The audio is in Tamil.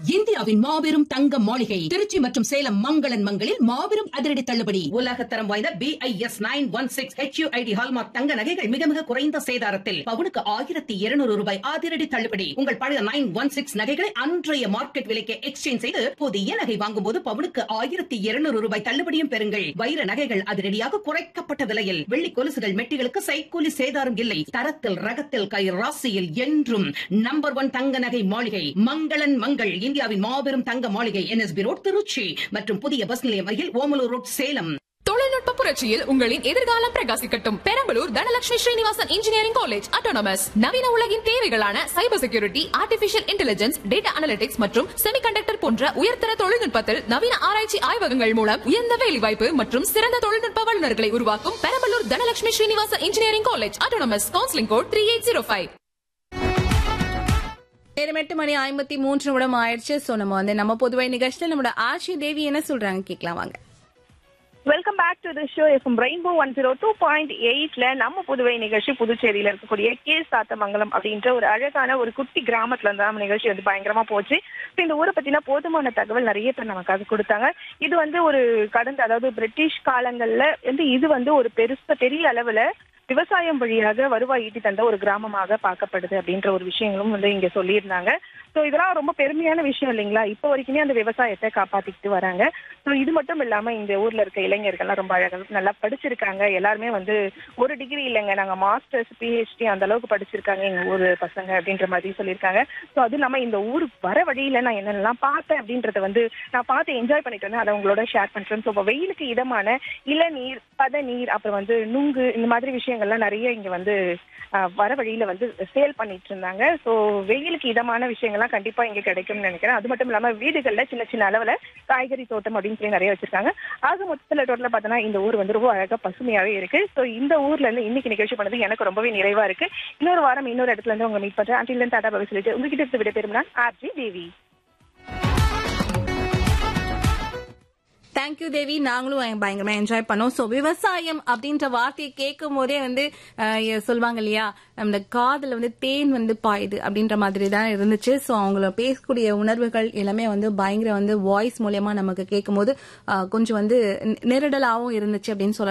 இந்தியாவின் மாபெரும் தங்க மாளிகை திருச்சி மற்றும் சேலம் மங்களன் மங்களில் மாபெரும் அதிரடி தள்ளுபடி உலக தரம் வாய்ந்த B I S nine one six HUID hallmark தங்க நகைகள் மிக மிக குறைந்த சேதாரத்தில் பவுனுக்கு ஆயிரத்தி இருநூறு ரூபாய் அதிரடி தள்ளுபடி உங்கள் பழைய நைன் ஒன் சிக்ஸ் நகைகளை அன்றைய மார்க்கெட் விலைக்கு எக்ஸ்சேஞ்ச் செய்து புதிய நகை வாங்கும் போது பவுனுக்கு ஆயிரத்தி இருநூறு ரூபாய் தள்ளுபடியும் பெறுங்கள் வைர நகைகள் அதிரடியாக குறைக்கப்பட்ட விலையில் வெள்ளி கொலுசுகள் மெட்டிகளுக்கு சைக்கூலி சேதாரம் இல்லை தரத்தில் ரகத்தில் கை ராசியில் என்றும் நம்பர் ஒன் தங்க நகை மாளிகை மங்களன் மங்கள் இந்தியாவின் மாபெரும் தங்க மாளிகை என்எஸ்பி ரோட் திருச்சி மற்றும் புதிய பஸ் நிலையம் அருகில் ஓமலூர் ரோட் சேலம் தொழில்நுட்ப புரட்சியில் உங்களின் எதிர்காலம் பிரகாசிக்கட்டும் Perambalur Dhanalakshmi Srinivasan engineering college autonomous நவீன உலகின் தேவைகளான cyber security artificial intelligence data analytics மற்றும் செமிகண்டக்டர் போன்ற உயர்தர தொழில்நுட்பத்தில் நவீன ஆராய்ச்சி ஆய்வகங்கள் மூலம் உயர்ந்த வேலைவாய்ப்பு மற்றும் சிறந்த தொழில்நுட்ப வல்லுநர்களை உருவாக்கும் Perambalur Dhanalakshmi Srinivasan engineering college autonomous counselling code three eight zero five நேரம் எட்டு மணி ஐம்பத்தி மூன்று நிமிடம் ஆயிடுச்சு சோ நம்ம வந்து நம்ம பொதுவை நிகழ்ச்சியில் நம்மளோட ஆஷி தேவி என்ன சொல்றாங்க கேட்கலாம் வாங்க welcome back to the show FM rainbow one zero two point எயிட்ல நம்ம புதுவை நிகழ்ச்சி புதுச்சேரியில இருக்கக்கூடிய கே சாத்தமங்கலம் அப்படின்ற ஒரு அழகான ஒரு குட்டி கிராமத்துல இருந்து நம்ம நிகழ்ச்சி வந்து பயங்கரமா போச்சு So, இந்த ஊரை பத்தின போதுமான தகவல் நிறைய பேர் நமக்காக கொடுத்தாங்க இது வந்து ஒரு கடந்த அதாவது பிரிட்டிஷ் காலங்கள்ல வந்து இது வந்து ஒரு பெருசா பெரிய அளவுல விவசாயம் வழியாக வருவாய் ஈட்டி தந்த ஒரு கிராமமாக பார்க்கப்படுது அப்படின்ற ஒரு விஷயங்களும் வந்து இங்க சொல்லியிருந்தாங்க ஸோ இதெல்லாம் ரொம்ப பெருமையான விஷயம் இல்லைங்களா இப்போ வரைக்குமே அந்த விவசாயத்தை காப்பாத்திக்கிட்டு வராங்க ஸோ இது மட்டும் இல்லாம இந்த ஊர்ல இருக்க இளைஞர்கள்லாம் ரொம்ப அழகா நல்லா படிச்சிருக்காங்க எல்லாருமே வந்து ஒரு டிகிரி இல்லைங்க நாங்க மாஸ்டர்ஸ் பிஹெச்டி அந்த அளவுக்கு படிச்சிருக்காங்க எங்க ஊர் பசங்க அப்படின்ற மாதிரி சொல்லியிருக்காங்க ஸோ அது இல்லாம இந்த ஊர் வர வழியில நான் என்னென்னலாம் பார்த்தேன் அப்படின்றத வந்து நான் பார்த்து என்ஜாய் பண்ணிட்டு வந்தேன் அதை உங்களோட ஷேர் பண்றேன் ஸோ இப்போ வெயிலுக்கு இதமான இளநீர் பதநீர் அப்புறம் வந்து நுங்கு இந்த மாதிரி விஷயங்கள்லாம் நிறைய இங்க வந்து ஆஹ், வர வழியில வந்து சேல் பண்ணிட்டு இருந்தாங்க ஸோ வெயிலுக்கு இதமான விஷயங்கள்லாம் கண்டிப்பா இங்க கிடைக்கும்னு நினைக்கிறேன் அது மட்டும் இல்லாம வீடுகள்ல சின்ன சின்ன அளவுல காய்கறி தோட்டம் அப்படின்னு சொல்லி நிறைய வச்சிருக்காங்க ஆக மொத்தத்துல டோட்டலா பார்த்தோன்னா இந்த ஊர் வந்து ரொம்ப அழகா பசுமையாவே இருக்கு ஸோ இந்த ஊர்ல இருந்து இன்னைக்கு நிகழ்ச்சி பண்ணது எனக்கு ரொம்பவே நிறைவா இருக்கு இன்னொரு வாரம் இன்னொரு இடத்துல இருந்து உங்க மீட் பண்றேன் அண்டில் டாடா பவி சொல்லிட்டு உங்ககிட்ட இருந்து விட பெருமை ஆர்ஜி தேவி தேங்க்யூ தேவி நாங்களும் பயங்கரமா என்ஜாய் பண்ணோம் ஸோ விவசாயம் அப்படின்ற வார்த்தையை கேட்கும் போதே வந்து அஹ், சொல்லுவாங்க இல்லையா நம்ம காதுல வந்து தேன் வந்து பாயுது அப்படின்ற மாதிரி தான் இருந்துச்சு ஸோ அவங்கள பேசக்கூடிய உணர்வுகள் எல்லாமே வந்து பயங்கர வந்து வாய்ஸ் மூலியமா நமக்கு கேட்கும் போது அஹ், கொஞ்சம் வந்து நெருடலாகவும் இருந்துச்சு அப்படின்னு சொல்லலாம்